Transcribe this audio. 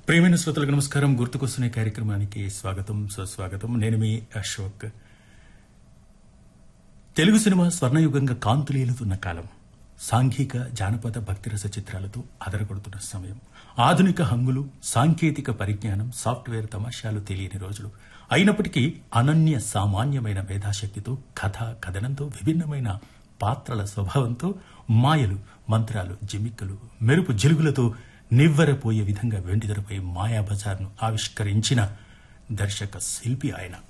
ప్రియమైన శ్రోతలకు నమస్కారం గుర్తుకొస్తున్న కార్యక్రమానికి స్వాగతం సుస్వాగతం నేను మీ అశోక్ తెలుగు సినిమా స్వర్ణయుగంగా కాంతులేలుతున్న కాలం సాంఘిక జానపద భక్తిరస చిత్రాలతో అదరగొడుతున్న సమయం ఆధునిక హంగులు సాంకేతిక పరిజ్ఞానం సాఫ్ట్వేర్ తమాషాలు తెలియని రోజులు అయినప్పటికీ అనన్య సామాన్యమైన మేధాశక్తితో కథ కథనంతో విభిన్నమైన పాత్రల స్వభావంతో మాయలు మంత్రాలు జిమిక్కలు మెరుపు జిలుగులతో నివ్వెరపోయే విధంగా వెండితెరపై మాయాబజార్ను ఆవిష్కరించిన దర్శక శిల్పి ఆయన